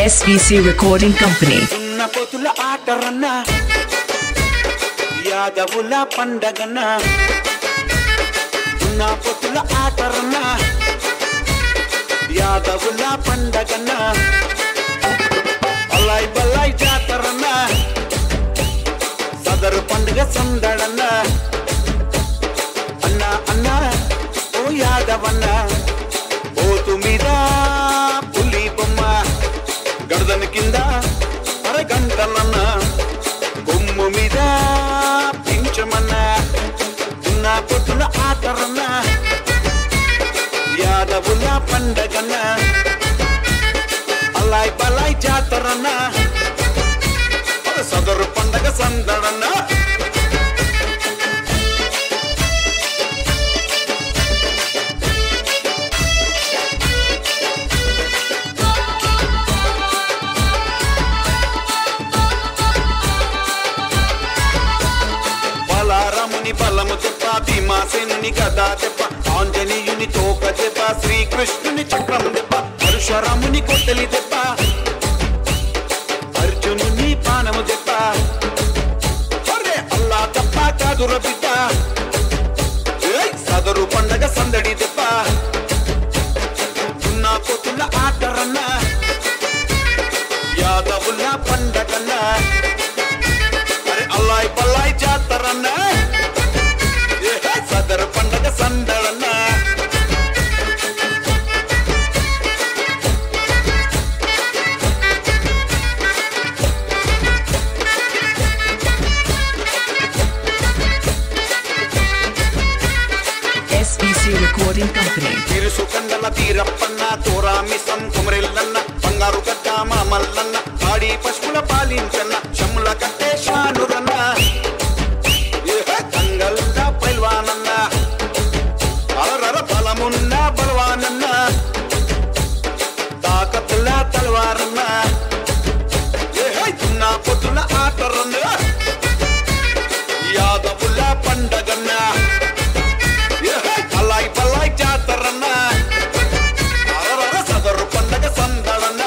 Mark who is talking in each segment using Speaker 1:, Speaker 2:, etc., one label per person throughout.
Speaker 1: SBC Recording Company.
Speaker 2: ఉన్న పొతుల ఆటరన్న యాదవుల పండగన ఉన్న పొతుల ఆటరన్న యాదవుల పండగన అల్లాయ్ బల్లాయ్ జాతరన్న సదరు పండుగ సందడన్న అన్న అన్న ఓ యాదవన్న ఓతు మీద పులి బొమ్మ గడదని కింద అరగంటలన్న బొమ్మ మీద పించమన్న ఉన్న పొట్టున ఆటరన్న యాదవుల పండగన్న అల్లాయ్ బలాయ్ జాతరన్న సదరు పండగ సందడన్న బలారముని బలము తెప్ప భీమాసేనుని గదా తెప్ప ఆంజనేయుని తోక తెప్ప శ్రీకృష్ణుని చక్రం తెప్ప పరశురాముని కొట్టలి తెప్ప అర్జునుని పానము తెప్ప అరే అల్లా తప్ప కాదుర బిడ్డ ఏయ్, సదరు పండగ సందడి తెప్ప ఉన్న పొత్తుల ఆటరన్న యాదవుల పండగన్న అరే అల్లాయ్ పల్లాయ్ జాతరన్న ఏ సదరు పండగ సందడన్న
Speaker 1: SBC Recording Company.
Speaker 2: తిరుసు కండల తీరప్పన్న తోరామిసం కుమరెల్లన్న బంగారు గడ్డ మల్లన్న పాడి పశువుల పాలించన్న శముల కట్టే షానురన్న ఏహే, కంగల్లా పైల్వానన్న అరర బలమున్న బలవానన్న తాకత్తుల తలవారన్న ఏహే, చిన్న పొద్దుల ఆటరన్న యాదవుల పండగన్న ఏహే, అల్లాయ్ పల్లాయ్ జాతరన్న అరరర సదరు పండగ సందడన్న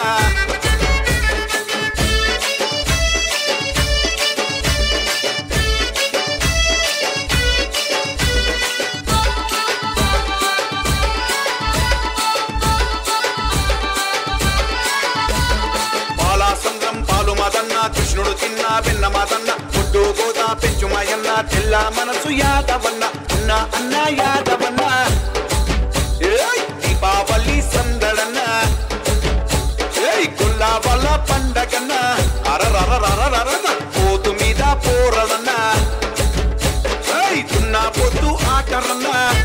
Speaker 2: బాలాసంద్రం పాలు మదన్న కృష్ణుడు తిన్న వెన్న మదన్న ముడ్డు గోదా పెంచు మాయన్న తెల్ల మనసు యాదవన్న అన్న అన్న యాదవన్న ఏయ్, దీపావళి సందడన్న ఏయ్ గుల్లా వల్ల పండగన్న అరరరరరరన పోతు మీద పోరడన్న ఏయ్ తున్న పొద్దు ఆటరన్న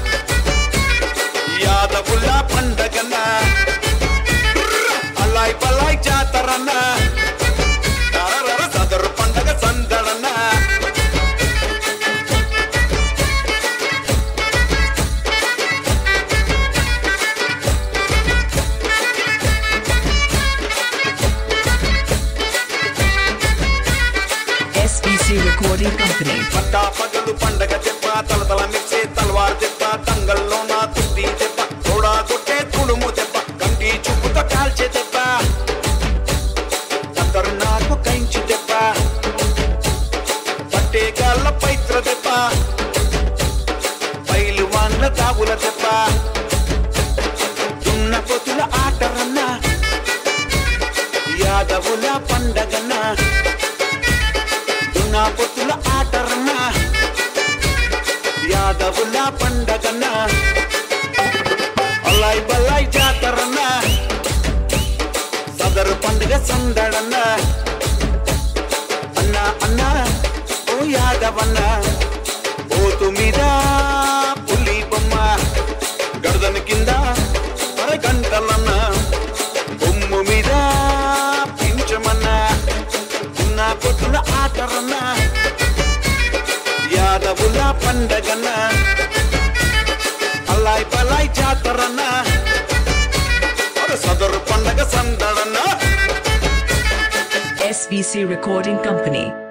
Speaker 2: యాదవుల పండగన్న అల్లాయ్ పల్లాయ్ జాతరన్న అరరర సదరు పండగ సందడన్న
Speaker 1: SBC Recording Company.
Speaker 2: పట్టా పగలు పండగ దెబ్బ తలతల మెచ్చే తలవారు దెబ్బ తంగల్లో నా తుస్తి దెబ్బ తోడా కొట్టే తుడుము దెబ్బ కంటి చూపుతో కాల్చే దెబ్బ అతరు నాకు కంచి దెబ్బ పట్టే గాళ్ళ పైత్ర దెబ్బ బయలు వాన్ల తావుల దెబ్బ దున్న పొతుల ఆటరన్న యాదవుల పండగన్న దున్నా పొత్తుల ఆటరన్న యాదవుల పండగన్న అల్లాయ్ బల్లాయ్ జాతరన్న సదరు పండుగ సందడన్న అన్న అన్న ఓ యాదవన్న ఓతు మీద పులి బొమ్మ గడదని కింద అరగంటలన్న బొమ్మ మీద పించమన్న ఉన్న పొట్టున ఆటరన్న యాదవుల పండగన్న అల్లాయ్ బలాయ్ జాతరన్న అరే సదరు పండగ సందడన్న
Speaker 1: SBC Recording Company.